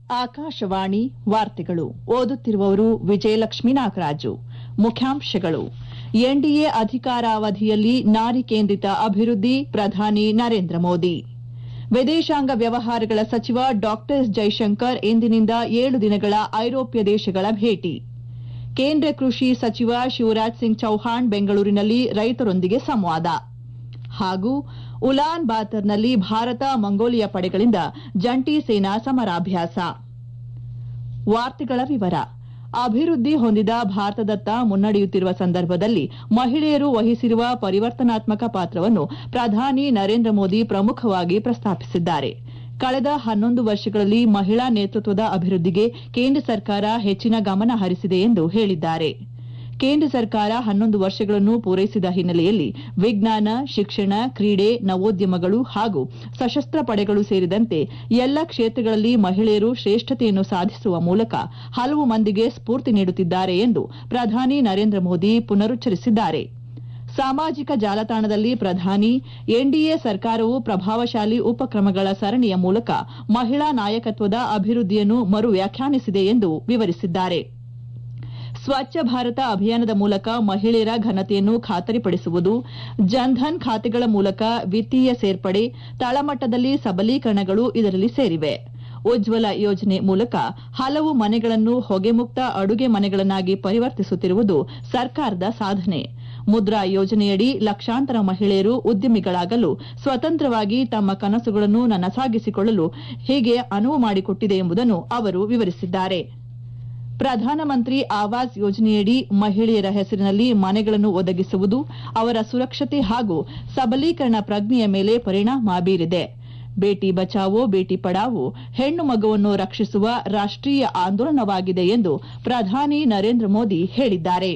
ಆಕಾಶವಾಣಿ ವಾರ್ತೆಗಳು ಓದುತ್ತಿರುವವರು ವಿಜಯಲಕ್ಷ್ಮೀ ನಾಗರಾಜು ಮುಖ್ಯಾಂಶಗಳು ಎನ್ಡಿಎ ಅಧಿಕಾರಾವಧಿಯಲ್ಲಿ ನಾರಿ ಕೇಂದ್ರಿತ ಅಭಿವೃದ್ಧಿ ಪ್ರಧಾನಿ ನರೇಂದ್ರ ಮೋದಿ ವಿದೇಶಾಂಗ ವ್ಯವಹಾರಗಳ ಸಚಿವ ಡಾ ಎಸ್ ಜೈಶಂಕರ್ ಇಂದಿನಿಂದ ಏಳು ದಿನಗಳ ಐರೋಪ್ಯ ದೇಶಗಳ ಭೇಟಿ ಕೇಂದ್ರ ಕೃಷಿ ಸಚಿವ ಶಿವರಾಜ್ ಸಿಂಗ್ ಚೌಹಾಣ್ ಬೆಂಗಳೂರಿನಲ್ಲಿ ರೈತರೊಂದಿಗೆ ಸಂವಾದ ಹಾಗೂ ಉಲಾನ್ ಬಾತರ್ನಲ್ಲಿ ಭಾರತ ಮಂಗೋಲಿಯಾ ಪಡೆಗಳಿಂದ ಜಂಟಿ ಸೇನಾ ಸಮರಾಭ್ಯಾಸ ವಾರ್ತೆಗಳ ವಿವರ ಅಭಿವೃದ್ಧಿ ಹೊಂದಿದ ಭಾರತದತ್ತ ಮುನ್ನಡೆಯುತ್ತಿರುವ ಸಂದರ್ಭದಲ್ಲಿ ಮಹಿಳೆಯರು ವಹಿಸಿರುವ ಪರಿವರ್ತನಾತ್ಮಕ ಪಾತ್ರವನ್ನು ಪ್ರಧಾನಿ ನರೇಂದ್ರ ಮೋದಿ ಪ್ರಮುಖವಾಗಿ ಪ್ರಸ್ತಾಪಿಸಿದ್ದಾರೆ ಕಳೆದ ಹನ್ನೊಂದು ವರ್ಷಗಳಲ್ಲಿ ಮಹಿಳಾ ನೇತೃತ್ವದ ಅಭಿವೃದ್ಧಿಗೆ ಕೇಂದ್ರ ಸರ್ಕಾರ ಹೆಚ್ಚಿನ ಗಮನ ಹರಿಸಿದೆ ಎಂದು ಹೇಳಿದ್ದಾರೆ ಕೇಂದ್ರ ಸರ್ಕಾರ ಹನ್ನೊಂದು ವರ್ಷಗಳನ್ನು ಪೂರೈಸಿದ ಹಿನ್ನೆಲೆಯಲ್ಲಿ ವಿಜ್ಞಾನ ಶಿಕ್ಷಣ ಕ್ರೀಡೆ ನವೋದ್ಯಮಗಳು ಹಾಗೂ ಸಶಸ್ತ್ರ ಪಡೆಗಳು ಸೇರಿದಂತೆ ಎಲ್ಲ ಕ್ಷೇತ್ರಗಳಲ್ಲಿ ಮಹಿಳೆಯರು ಶ್ರೇಷ್ಠತೆಯನ್ನು ಸಾಧಿಸುವ ಮೂಲಕ ಹಲವು ಮಂದಿಗೆ ಸ್ಫೂರ್ತಿ ನೀಡುತ್ತಿದ್ದಾರೆ ಎಂದು ಪ್ರಧಾನಿ ನರೇಂದ್ರ ಮೋದಿ ಪುನರುಚ್ಚರಿಸಿದ್ದಾರೆ ಸಾಮಾಜಿಕ ಜಾಲತಾಣದಲ್ಲಿ ಪ್ರಧಾನಿ ಎನ್ಡಿಎ ಸರ್ಕಾರವು ಪ್ರಭಾವಶಾಲಿ ಉಪಕ್ರಮಗಳ ಸರಣಿಯ ಮೂಲಕ ಮಹಿಳಾ ನಾಯಕತ್ವದ ಅಭಿವೃದ್ಧಿಯನ್ನು ಮರು ವ್ಯಾಖ್ಯಾನಿಸಿದೆ ಎಂದು ವಿವರಿಸಿದ್ದಾರೆ ಸ್ವಚ್ಛ ಭಾರತ ಅಭಿಯಾನದ ಮೂಲಕ ಮಹಿಳೆಯರ ಘನತೆಯನ್ನು ಖಾತರಿಪಡಿಸುವುದು ಜನ್ಧನ್ ಖಾತೆಗಳ ಮೂಲಕ ವಿತ್ತೀಯ ಸೇರ್ಪಡೆ ತಳಮಟ್ಟದಲ್ಲಿ ಸಬಲೀಕರಣಗಳು ಇದರಲ್ಲಿ ಸೇರಿವೆ ಉಜ್ವಲ ಯೋಜನೆ ಮೂಲಕ ಹಲವು ಮನೆಗಳನ್ನು ಹೊಗೆಮುಕ್ತ ಅಡುಗೆ ಮನೆಗಳನ್ನಾಗಿ ಪರಿವರ್ತಿಸುತ್ತಿರುವುದು ಸರ್ಕಾರದ ಸಾಧನೆ ಮುದ್ರಾ ಯೋಜನೆಯಡಿ ಲಕ್ಷಾಂತರ ಮಹಿಳೆಯರು ಉದ್ಯಮಿಗಳಾಗಲು ಸ್ವತಂತ್ರವಾಗಿ ತಮ್ಮ ಕನಸುಗಳನ್ನು ನನಸಾಗಿಸಿಕೊಳ್ಳಲು ಹೇಗೆ ಅನುವು ಮಾಡಿಕೊಟ್ಟಿದೆ ಎಂಬುದನ್ನು ಅವರು ವಿವರಿಸಿದ್ದಾರೆ ಪ್ರಧಾನಮಂತ್ರಿ ಆವಾಸ್ ಯೋಜನೆಯಡಿ ಮಹಿಳೆಯರ ಹೆಸರಿನಲ್ಲಿ ಮನೆಗಳನ್ನು ಒದಗಿಸುವುದು ಅವರ ಸುರಕ್ಷತೆ ಹಾಗೂ ಸಬಲೀಕರಣ ಪ್ರಜ್ಞೆಯ ಮೇಲೆ ಪರಿಣಾಮ ಬೀರಿದೆ ಬೇಟಿ ಬಚಾವೋ ಬೇಟಿ ಪಡಾವೋ ಹೆಣ್ಣು ಮಗುವನ್ನು ರಕ್ಷಿಸುವ ರಾಷ್ಟೀಯ ಆಂದೋಲನವಾಗಿದೆ ಎಂದು ಪ್ರಧಾನಿ ನರೇಂದ್ರ ಮೋದಿ ಹೇಳಿದ್ದಾರೆ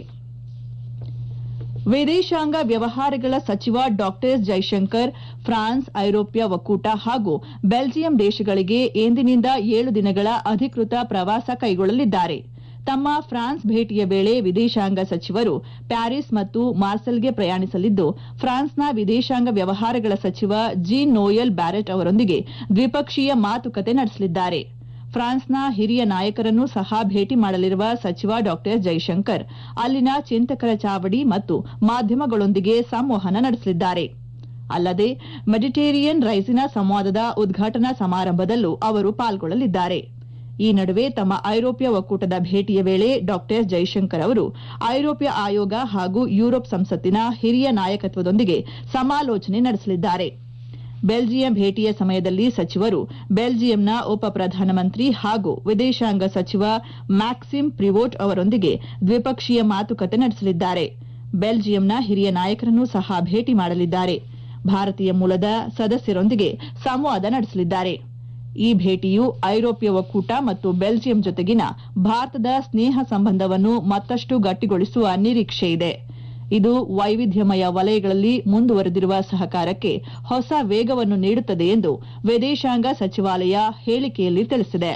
ವಿದೇಶಾಂಗ ವ್ಯವಹಾರಗಳ ಸಚಿವ ಡಾ ಎಸ್ ಜೈಶಂಕರ್ ಫ್ರಾನ್ಸ್ ಐರೋಪ್ಯ ಒಕ್ಕೂಟ ಹಾಗೂ ಬೆಲ್ಜಿಯಂ ದೇಶಗಳಿಗೆ ಇಂದಿನಿಂದ ಏಳು ದಿನಗಳ ಅಧಿಕೃತ ಪ್ರವಾಸ ಕೈಗೊಳ್ಳಲಿದ್ದಾರೆ ತಮ್ಮ ಫ್ರಾನ್ಸ್ ಭೇಟಿಯ ವೇಳೆ ವಿದೇಶಾಂಗ ಸಚಿವರು ಪ್ಯಾರಿಸ್ ಮತ್ತು ಮಾರ್ಸೆಲ್ಗೆ ಪ್ರಯಾಣಿಸಲಿದ್ದು ಫ್ರಾನ್ಸ್ನ ವಿದೇಶಾಂಗ ವ್ಯವಹಾರಗಳ ಸಚಿವ ಜೀನ್ ನೋಯಲ್ ಬ್ಯಾರೆಟ್ ಅವರೊಂದಿಗೆ ದ್ವಿಪಕ್ಷೀಯ ಮಾತುಕತೆ ನಡೆಸಲಿದ್ದಾರೆ ಫ್ರಾನ್ಸ್ನ ಹಿರಿಯ ನಾಯಕರನ್ನು ಸಹ ಭೇಟಿ ಮಾಡಲಿರುವ ಸಚಿವ ಡಾ ಎಸ್ ಜೈಶಂಕರ್ ಅಲ್ಲಿನ ಚಿಂತಕರ ಚಾವಡಿ ಮತ್ತು ಮಾಧ್ಯಮಗಳೊಂದಿಗೆ ಸಂವಹನ ನಡೆಸಲಿದ್ದಾರೆ ಅಲ್ಲದೆ ಮೆಡಿಟೇರಿಯನ್ ರೈಸಿನಾ ಸಂವಾದದ ಉದ್ಘಾಟನಾ ಸಮಾರಂಭದಲ್ಲೂ ಅವರು ಪಾಲ್ಗೊಳ್ಳಲಿದ್ದಾರೆ ಈ ನಡುವೆ ತಮ್ಮ ಐರೋಪ್ಯ ಒಕ್ಕೂಟದ ಭೇಟಿಯ ವೇಳೆ ಡಾ ಎಸ್ ಜೈಶಂಕರ್ ಅವರು ಐರೋಪ್ಯ ಆಯೋಗ ಹಾಗೂ ಯುರೋಪ್ ಸಂಸತ್ತಿನ ಹಿರಿಯ ನಾಯಕತ್ವದೊಂದಿಗೆ ಸಮಾಲೋಚನೆ ನಡೆಸಲಿದ್ದಾರೆ ಬೆಲ್ಜಿಯಂ ಭೇಟಿಯ ಸಮಯದಲ್ಲಿ ಸಚಿವರು ಬೆಲ್ಜಿಯಂನ ಉಪ ಪ್ರಧಾನಮಂತ್ರಿ ಹಾಗೂ ವಿದೇಶಾಂಗ ಸಚಿವ ಮ್ಯಾಕ್ಸಿಮ್ ಪ್ರಿವೋಟ್ ಅವರೊಂದಿಗೆ ದ್ವಿಪಕ್ಷೀಯ ಮಾತುಕತೆ ನಡೆಸಲಿದ್ದಾರೆ ಬೆಲ್ಜಿಯಂನ ಹಿರಿಯ ನಾಯಕರನ್ನು ಸಹ ಭೇಟಿ ಮಾಡಲಿದ್ದಾರೆ ಭಾರತೀಯ ಮೂಲದ ಸದಸ್ಯರೊಂದಿಗೆ ಸಂವಾದ ನಡೆಸಲಿದ್ದಾರೆ ಈ ಭೇಟಿಯು ಐರೋಪ್ಯ ಒಕ್ಕೂಟ ಮತ್ತು ಬೆಲ್ಜಿಯಂ ಜೊತೆಗಿನ ಭಾರತದ ಸ್ನೇಹ ಸಂಬಂಧವನ್ನು ಮತ್ತಷ್ಟು ಗಟ್ಟಿಗೊಳಿಸುವ ನಿರೀಕ್ಷೆಯಿದೆ ಇದು ವೈವಿಧ್ಯಮಯ ವಲಯಗಳಲ್ಲಿ ಮುಂದುವರೆದಿರುವ ಸಹಕಾರಕ್ಕೆ ಹೊಸ ವೇಗವನ್ನು ನೀಡುತ್ತದೆ ಎಂದು ವಿದೇಶಾಂಗ ಸಚಿವಾಲಯ ಹೇಳಿಕೆಯಲ್ಲಿ ತಿಳಿಸಿದೆ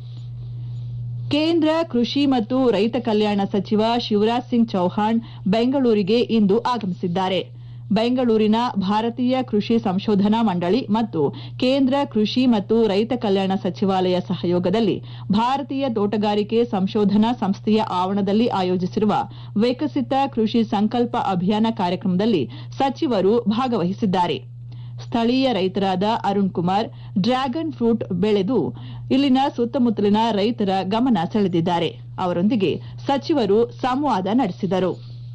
ಕೇಂದ್ರ ಕೃಷಿ ಮತ್ತು ರೈತ ಕಲ್ಯಾಣ ಸಚಿವ ಶಿವರಾಜ್ ಸಿಂಗ್ ಚೌಹಾಣ್ ಬೆಂಗಳೂರಿಗೆ ಇಂದು ಆಗಮಿಸಿದ್ದಾರೆ ಬೆಂಗಳೂರಿನ ಭಾರತೀಯ ಕೃಷಿ ಸಂಶೋಧನಾ ಮಂಡಳಿ ಮತ್ತು ಕೇಂದ್ರ ಕೃಷಿ ಮತ್ತು ರೈತ ಕಲ್ಯಾಣ ಸಚಿವಾಲಯ ಸಹಯೋಗದಲ್ಲಿ ಭಾರತೀಯ ತೋಟಗಾರಿಕೆ ಸಂಶೋಧನಾ ಸಂಸ್ಥೆಯ ಆವರಣದಲ್ಲಿ ಆಯೋಜಿಸಿರುವ ವಿಕಸಿತ ಕೃಷಿ ಸಂಕಲ್ಪ ಅಭಿಯಾನ ಕಾರ್ಯಕ್ರಮದಲ್ಲಿ ಸಚಿವರು ಭಾಗವಹಿಸಿದ್ದಾರೆ ಸ್ಥಳೀಯ ರೈತರಾದ ಅರುಣ್ ಕುಮಾರ್ ಡ್ರ್ಯಾಗನ್ ಫ್ರೂಟ್ ಬೆಳೆದು ಇಲ್ಲಿನ ಸುತ್ತಮುತ್ತಲಿನ ರೈತರ ಗಮನ ಸೆಳೆದಿದ್ದಾರೆ ಅವರೊಂದಿಗೆ ಸಚಿವರು ಸಂವಾದ ನಡೆಸಿದರು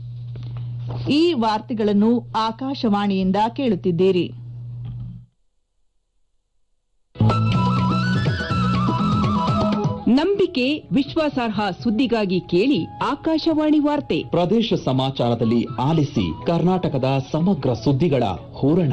ಈ ವಾರ್ತೆಗಳನ್ನು ಆಕಾಶವಾಣಿಯಿಂದ ಕೇಳುತ್ತಿದ್ದೀರಿ ನಂಬಿಕೆ ವಿಶ್ವಾಸಾರ್ಹ ಸುದ್ದಿಗಾಗಿ ಕೇಳಿ ಆಕಾಶವಾಣಿ ವಾರ್ತೆ ಪ್ರದೇಶ ಸಮಾಚಾರದಲ್ಲಿ ಆಲಿಸಿ ಕರ್ನಾಟಕದ ಸಮಗ್ರ ಸುದ್ದಿಗಳ ಹೂರಣ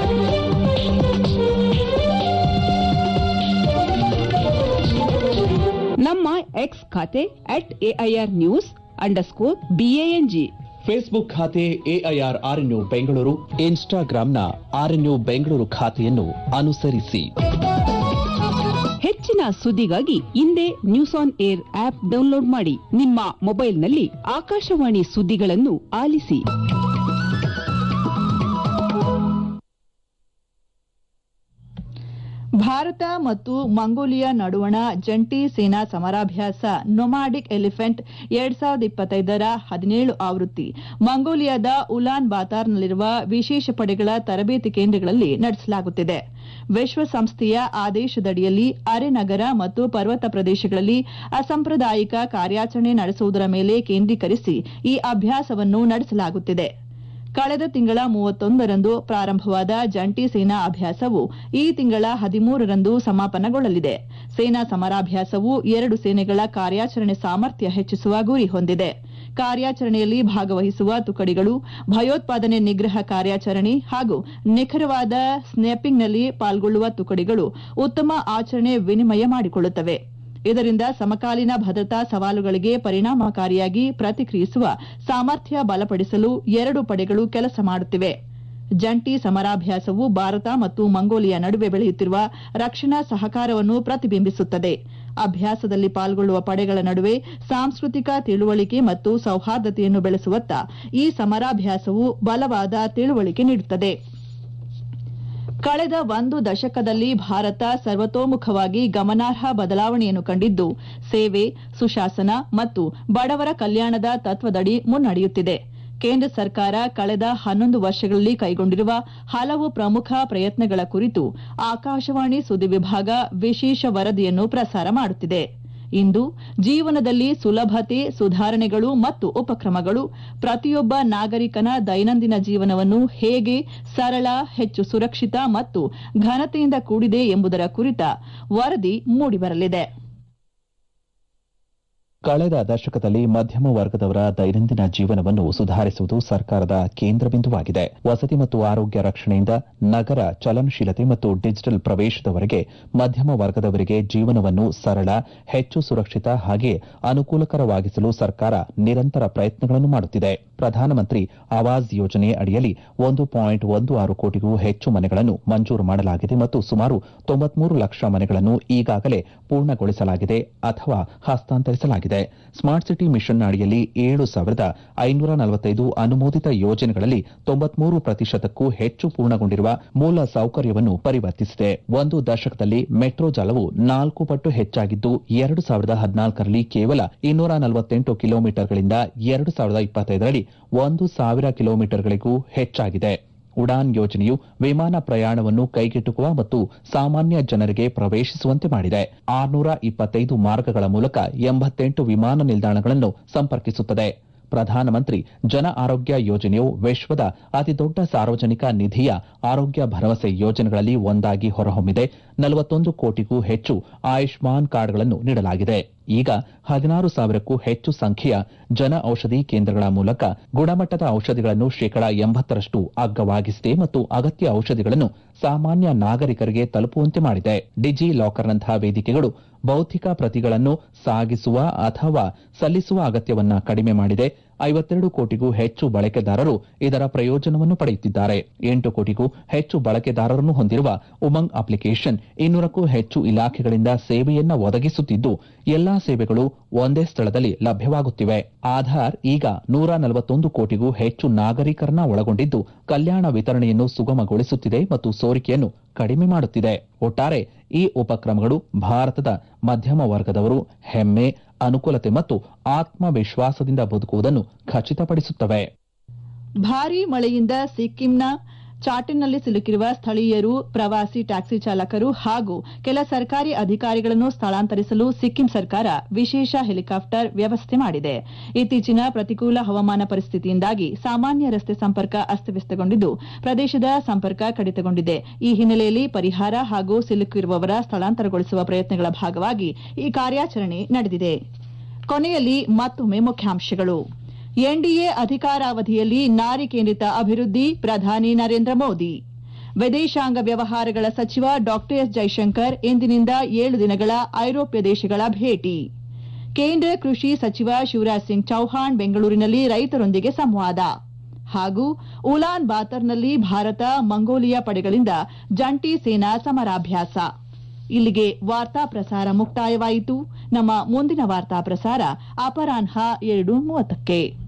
ನಮ್ಮ ಎಕ್ಸ್ ಖಾತೆ at AIR news underscore BANG Facebook ಖಾತೆ ಎಐಆರ್ ಆರ್ಎನ್ಯು ಬೆಂಗಳೂರು ಇನ್ಸ್ಟಾಗ್ರಾಂನ ಆರ್ಎನ್ಯು ಬೆಂಗಳೂರು ಖಾತೆಯನ್ನು ಅನುಸರಿಸಿ ಹೆಚ್ಚಿನ ಸುದ್ದಿಗಾಗಿ ಹಿಂದೆ news on air app download ಮಾಡಿ ನಿಮ್ಮ ಮೊಬೈಲ್ನಲ್ಲಿ ಆಕಾಶವಾಣಿ ಸುದ್ದಿಗಳನ್ನು ಆಲಿಸಿ ಭಾರತ ಮತ್ತು ಮಂಗೋಲಿಯಾ ನಡುವಣ ಜಂಟಿ ಸೇನಾ ಸಮರಾಭ್ಯಾಸ ನೊಮಾಡಿಕ್ ಎಲಿಫೆಂಟ್ ಎರಡ್ ಸಾವಿರದ ಇಪ್ಪತ್ತೈದರ ಹದಿನೇಳು ಆವೃತ್ತಿ ಮಂಗೋಲಿಯಾದ ಉಲಾನ್ ಬಾತಾರ್ನಲ್ಲಿರುವ ವಿಶೇಷ ಪಡೆಗಳ ತರಬೇತಿ ಕೇಂದ್ರಗಳಲ್ಲಿ ನಡೆಸಲಾಗುತ್ತಿದೆ ವಿಶ್ವಸಂಸ್ಥೆಯ ಆದೇಶದಡಿಯಲ್ಲಿ ಅರೆನಗರ ಮತ್ತು ಪರ್ವತ ಪ್ರದೇಶಗಳಲ್ಲಿ ಅಸಾಂಪ್ರದಾಯಿಕ ಕಾರ್ಯಾಚರಣೆ ನಡೆಸುವುದರ ಮೇಲೆ ಕೇಂದ್ರೀಕರಿಸಿ ಈ ಅಭ್ಯಾಸವನ್ನು ನಡೆಸಲಾಗುತ್ತಿದೆ ಕಳೆದ ತಿಂಗಳ ಮೂವತ್ತೊಂದರಂದು ಪ್ರಾರಂಭವಾದ ಜಂಟಿ ಸೇನಾ ಅಭ್ಯಾಸವು ಈ ತಿಂಗಳ ಹದಿಮೂರರಂದು ಸಮಾಪನಗೊಳ್ಳಲಿದೆ ಸೇನಾ ಸಮರಾಭ್ಯಾಸವು ಎರಡು ಸೇನೆಗಳ ಕಾರ್ಯಾಚರಣೆ ಸಾಮರ್ಥ್ಯ ಹೆಚ್ಚಿಸುವ ಗುರಿ ಹೊಂದಿದೆ ಕಾರ್ಯಾಚರಣೆಯಲ್ಲಿ ಭಾಗವಹಿಸುವ ತುಕಡಿಗಳು ಭಯೋತ್ಪಾದನೆ ನಿಗ್ರಹ ಕಾರ್ಯಾಚರಣೆ ಹಾಗೂ ನಿಖರವಾದ ಸ್ನೇಪಿಂಗ್ನಲ್ಲಿ ಪಾಲ್ಗೊಳ್ಳುವ ತುಕಡಿಗಳು ಉತ್ತಮ ಆಚರಣೆ ವಿನಿಮಯ ಮಾಡಿಕೊಳ್ಳುತ್ತವೆ ಇದರಿಂದ ಸಮಕಾಲೀನ ಭದ್ರತಾ ಸವಾಲುಗಳಿಗೆ ಪರಿಣಾಮಕಾರಿಯಾಗಿ ಪ್ರತಿಕ್ರಿಯಿಸುವ ಸಾಮರ್ಥ್ಯ ಬಲಪಡಿಸಲು ಎರಡು ಪಡೆಗಳು ಕೆಲಸ ಮಾಡುತ್ತಿವೆ ಜಂಟಿ ಸಮರಾಭ್ಯಾಸವು ಭಾರತ ಮತ್ತು ಮಂಗೋಲಿಯಾ ನಡುವೆ ಬೆಳೆಯುತ್ತಿರುವ ರಕ್ಷಣಾ ಸಹಕಾರವನ್ನು ಪ್ರತಿಬಿಂಬಿಸುತ್ತದೆ ಅಭ್ಯಾಸದಲ್ಲಿ ಪಾಲ್ಗೊಳ್ಳುವ ಪಡೆಗಳ ನಡುವೆ ಸಾಂಸ್ಕೃತಿಕ ತಿಳುವಳಿಕೆ ಮತ್ತು ಸೌಹಾರ್ದತೆಯನ್ನು ಬೆಳೆಸುವತ್ತ ಈ ಸಮರಾಭ್ಯಾಸವು ಬಲವಾದ ತಿಳುವಳಿಕೆ ನೀಡುತ್ತದೆ ಕಳೆದ ಒಂದು ದಶಕದಲ್ಲಿ ಭಾರತ ಸರ್ವತೋಮುಖವಾಗಿ ಗಮನಾರ್ಹ ಬದಲಾವಣೆಯನ್ನು ಕಂಡಿದ್ದು ಸೇವೆ ಸುಶಾಸನ ಮತ್ತು ಬಡವರ ಕಲ್ಯಾಣದ ತತ್ವದಡಿ ಮುನ್ನಡೆಯುತ್ತಿದೆ ಕೇಂದ್ರ ಸರ್ಕಾರ ಕಳೆದ ಹನ್ನೊಂದು ವರ್ಷಗಳಲ್ಲಿ ಕೈಗೊಂಡಿರುವ ಹಲವು ಪ್ರಮುಖ ಪ್ರಯತ್ನಗಳ ಕುರಿತು ಆಕಾಶವಾಣಿ ಸುದ್ದಿ ವಿಭಾಗ ವಿಶೇಷ ವರದಿಯನ್ನು ಪ್ರಸಾರ ಮಾಡುತ್ತಿದೆ ಇಂದು ಜೀವನದಲ್ಲಿ ಸುಲಭತೆ ಸುಧಾರಣೆಗಳು ಮತ್ತು ಉಪಕ್ರಮಗಳು ಪ್ರತಿಯೊಬ್ಬ ನಾಗರಿಕನ ದೈನಂದಿನ ಜೀವನವನ್ನು ಹೇಗೆ ಸರಳ ಹೆಚ್ಚು ಸುರಕ್ಷಿತ ಮತ್ತು ಘನತೆಯಿಂದ ಕೂಡಿದೆ ಎಂಬುದರ ಕುರಿತ ವರದಿ ಮೂಡಿಬರಲಿದೆ ಕಳೆದ ದಶಕದಲ್ಲಿ ಮಧ್ಯಮ ವರ್ಗದವರ ದೈನಂದಿನ ಜೀವನವನ್ನು ಸುಧಾರಿಸುವುದು ಸರ್ಕಾರದ ಕೇಂದ್ರ ಬಿಂದುವಾಗಿದೆ ವಸತಿ ಮತ್ತು ಆರೋಗ್ಯ ರಕ್ಷಣೆಯಿಂದ ನಗರ ಚಲನಶೀಲತೆ ಮತ್ತು ಡಿಜಿಟಲ್ ಪ್ರವೇಶದವರೆಗೆ ಮಧ್ಯಮ ವರ್ಗದವರಿಗೆ ಜೀವನವನ್ನು ಸರಳ ಹೆಚ್ಚು ಸುರಕ್ಷಿತ ಹಾಗೆಯೇ ಅನುಕೂಲಕರವಾಗಿಸಲು ಸರ್ಕಾರ ನಿರಂತರ ಪ್ರಯತ್ನಗಳನ್ನು ಮಾಡುತ್ತಿದೆ ಪ್ರಧಾನಮಂತ್ರಿ ಆವಾಸ್ ಯೋಜನೆ ಅಡಿಯಲ್ಲಿ ಒಂದು ಪಾಯಿಂಟ್ ಒಂದು ಆರು ಕೋಟಿಗೂ ಹೆಚ್ಚು ಮನೆಗಳನ್ನು ಮಂಜೂರು ಮಾಡಲಾಗಿದೆ ಮತ್ತು ಸುಮಾರು ತೊಂಬತ್ಮೂರು ಲಕ್ಷ ಮನೆಗಳನ್ನು ಈಗಾಗಲೇ ಪೂರ್ಣಗೊಳಿಸಲಾಗಿದೆ ಅಥವಾ ಹಸ್ತಾಂತರಿಸಲಾಗಿದೆ ಸ್ಮಾರ್ಟ್ ಸಿಟಿ ಮಿಷನ್ ಅಡಿಯಲ್ಲಿ ಏಳು ಸಾವಿರದ ಐನೂರ ನಲವತ್ತೈದು ಅನುಮೋದಿತ ಯೋಜನೆಗಳಲ್ಲಿ ತೊಂಬತ್ಮೂರು ಪ್ರತಿಶತಕ್ಕೂ ಹೆಚ್ಚು ಪೂರ್ಣಗೊಂಡಿರುವ ಮೂಲ ಸೌಕರ್ಯವನ್ನು ಪರಿವರ್ತಿಸಿದೆ ಒಂದು ದಶಕದಲ್ಲಿ ಮೆಟ್ರೋ ಜಾಲವು ನಾಲ್ಕು ಪಟ್ಟು ಹೆಚ್ಚಾಗಿದ್ದು ಎರಡು ಸಾವಿರದ ಹದಿನಾಲ್ಕರಲ್ಲಿ ಕೇವಲ ಇನ್ನೂರ ನಲವತ್ತೆಂಟು ಕಿಲೋಮೀಟರ್ಗಳಿಂದ ಎರಡು ಸಾವಿರದ ಇಪ್ಪತ್ತೈದರಲ್ಲಿ ಒಂದು ಸಾವಿರ ಕಿಲೋಮೀಟರ್ಗಳಿಗೂ ಹೆಚ್ಚಾಗಿದೆ ಉಡಾನ್ ಯೋಜನೆಯು ವಿಮಾನ ಪ್ರಯಾಣವನ್ನು ಕೈಗೆಟುಕುವ ಮತ್ತು ಸಾಮಾನ್ಯ ಜನರಿಗೆ ಪ್ರವೇಶಿಸುವಂತೆ ಮಾಡಿದೆ ಆರ್ನೂರ ಇಪ್ಪತ್ತೈದು ಮಾರ್ಗಗಳ ಮೂಲಕ ಎಂಬತ್ತೆಂಟು ವಿಮಾನ ನಿಲ್ದಾಣಗಳನ್ನು ಸಂಪರ್ಕಿಸುತ್ತದೆ ಪ್ರಧಾನಮಂತ್ರಿ ಜನ ಆರೋಗ್ಯ ಯೋಜನೆಯು ವಿಶ್ವದ ಅತಿದೊಡ್ಡ ಸಾರ್ವಜನಿಕ ನಿಧಿಯ ಆರೋಗ್ಯ ಭರವಸೆ ಯೋಜನೆಗಳಲ್ಲಿ ಒಂದಾಗಿ ಹೊರಹೊಮ್ಮಿದೆ ನಲವತ್ತೊಂದು ಕೋಟಿಗೂ ಹೆಚ್ಚು ಆಯುಷ್ಮಾನ್ ಕಾರ್ಡ್ಗಳನ್ನು ನೀಡಲಾಗಿದೆ ಈಗ ಹದಿನಾರು ಸಾವಿರಕ್ಕೂ ಹೆಚ್ಚು ಸಂಖ್ಯೆಯ ಜನ ಔಷಧಿ ಕೇಂದ್ರಗಳ ಮೂಲಕ ಗುಣಮಟ್ಟದ ಔಷಧಿಗಳನ್ನು ಶೇಕಡಾ ಎಂಬತ್ತರಷ್ಟು ಅಗ್ಗವಾಗಿಸಿದೆ ಮತ್ತು ಅಗತ್ಯ ಔಷಧಿಗಳನ್ನು ಸಾಮಾನ್ಯ ನಾಗರಿಕರಿಗೆ ತಲುಪುವಂತೆ ಮಾಡಿದೆ ಡಿಜಿ ಲಾಕರ್ನಂತಹ ವೇದಿಕೆಗಳು ಭೌತಿಕ ಪ್ರತಿಗಳನ್ನು ಸಾಗಿಸುವ ಅಥವಾ ಸಲ್ಲಿಸುವ ಅಗತ್ಯವನ್ನ ಕಡಿಮೆ ಮಾಡಿದೆ ಐವತ್ತೆರಡು ಕೋಟಿಗೂ ಹೆಚ್ಚು ಬಳಕೆದಾರರು ಇದರ ಪ್ರಯೋಜನವನ್ನು ಪಡೆಯುತ್ತಿದ್ದಾರೆ ಎಂಟು ಕೋಟಿಗೂ ಹೆಚ್ಚು ಬಳಕೆದಾರರನ್ನು ಹೊಂದಿರುವ ಉಮಂಗ್ ಅಪ್ಲಿಕೇಶನ್ ಇನ್ನೂರಕ್ಕೂ ಹೆಚ್ಚು ಇಲಾಖೆಗಳಿಂದ ಸೇವೆಯನ್ನ ಒದಗಿಸುತ್ತಿದ್ದು ಎಲ್ಲಾ ಸೇವೆಗಳು ಒಂದೇ ಸ್ಥಳದಲ್ಲಿ ಲಭ್ಯವಾಗುತ್ತಿವೆ ಆಧಾರ್ ಈಗ ನೂರ ನಲವತ್ತೊಂದು ಕೋಟಿಗೂ ಹೆಚ್ಚು ನಾಗರಿಕರನ್ನ ಒಳಗೊಂಡಿದ್ದು ಕಲ್ಯಾಣ ವಿತರಣೆಯನ್ನು ಸುಗಮಗೊಳಿಸುತ್ತಿದೆ ಮತ್ತು ಸೋರಿಕೆಯನ್ನು ಕಡಿಮೆ ಮಾಡುತ್ತಿದೆ ಒಟ್ಟಾರೆ ಈ ಉಪಕ್ರಮಗಳು ಭಾರತದ ಮಧ್ಯಮ ವರ್ಗದವರು ಹೆಮ್ಮೆ ಅನುಕೂಲತೆ ಮತ್ತು ಆತ್ಮವಿಶ್ವಾಸದಿಂದ ಬದುಕುವುದನ್ನು ಖಚಿತಪಡಿಸುತ್ತವೆ ಭಾರೀ ಮಳೆಯಿಂದ ಸಿಕ್ಕಿಂನ ಚಾಟಿನ್ನಲ್ಲಿ ಸಿಲುಕಿರುವ ಸ್ಥಳೀಯರು ಪ್ರವಾಸಿ ಟ್ಯಾಕ್ಸಿ ಚಾಲಕರು ಹಾಗೂ ಕೆಲ ಸರ್ಕಾರಿ ಅಧಿಕಾರಿಗಳನ್ನು ಸ್ಥಳಾಂತರಿಸಲು ಸಿಕ್ಕಿಂ ಸರ್ಕಾರ ವಿಶೇಷ ಹೆಲಿಕಾಪ್ಟರ್ ವ್ಯವಸ್ಥೆ ಮಾಡಿದೆ ಇತ್ತೀಚಿನ ಪ್ರತಿಕೂಲ ಹವಾಮಾನ ಪರಿಸ್ಥಿತಿಯಿಂದಾಗಿ ಸಾಮಾನ್ಯ ರಸ್ತೆ ಸಂಪರ್ಕ ಅಸ್ತವ್ಯಸ್ತಗೊಂಡಿದ್ದು ಪ್ರದೇಶದ ಸಂಪರ್ಕ ಕಡಿತಗೊಂಡಿದೆ ಈ ಹಿನ್ನೆಲೆಯಲ್ಲಿ ಪರಿಹಾರ ಹಾಗೂ ಸಿಲುಕಿರುವವರ ಸ್ಥಳಾಂತರಗೊಳಿಸುವ ಪ್ರಯತ್ನಗಳ ಭಾಗವಾಗಿ ಈ ಕಾರ್ಯಾಚರಣೆ ನಡೆದಿದೆ ಕೊನೆಯಲ್ಲಿ ಮತ್ತೊಮ್ಮೆ ಮುಖ್ಯಾಂಶಗಳು ಎನ್ಡಿಎ ಅಧಿಕಾರಾವಧಿಯಲ್ಲಿ ನಾರಿ ಕೇಂದ್ರಿತ ಅಭಿವೃದ್ಧಿ ಪ್ರಧಾನಿ ನರೇಂದ್ರ ಮೋದಿ ವಿದೇಶಾಂಗ ವ್ಯವಹಾರಗಳ ಸಚಿವ ಡಾ ಎಸ್ ಜೈಶಂಕರ್ ಇಂದಿನಿಂದ ಏಳು ದಿನಗಳ ಐರೋಪ್ಯ ದೇಶಗಳ ಭೇಟಿ ಕೇಂದ್ರ ಕೃಷಿ ಸಚಿವ ಶಿವರಾಜ್ ಸಿಂಗ್ ಚೌಹಾಣ್ ಬೆಂಗಳೂರಿನಲ್ಲಿ ರೈತರೊಂದಿಗೆ ಸಂವಾದ ಹಾಗೂ ಉಲಾನ್ ಬಾತರ್ನಲ್ಲಿ ಭಾರತ ಮಂಗೋಲಿಯಾ ಪಡೆಗಳಿಂದ ಜಂಟಿ ಸೇನಾ ಸಮರಾಭ್ಯಾಸ ಇಲ್ಲಿಗೆ ವಾರ್ತಾ ಪ್ರಸಾರ ಮುಕ್ತಾಯವಾಯಿತು ನಮ್ಮ ಮುಂದಿನ ವಾರ್ತಾ ಪ್ರಸಾರ ಅಪರಾಹ್ನ ಎರಡು ಮೂವತ್ತಕ್ಕೆ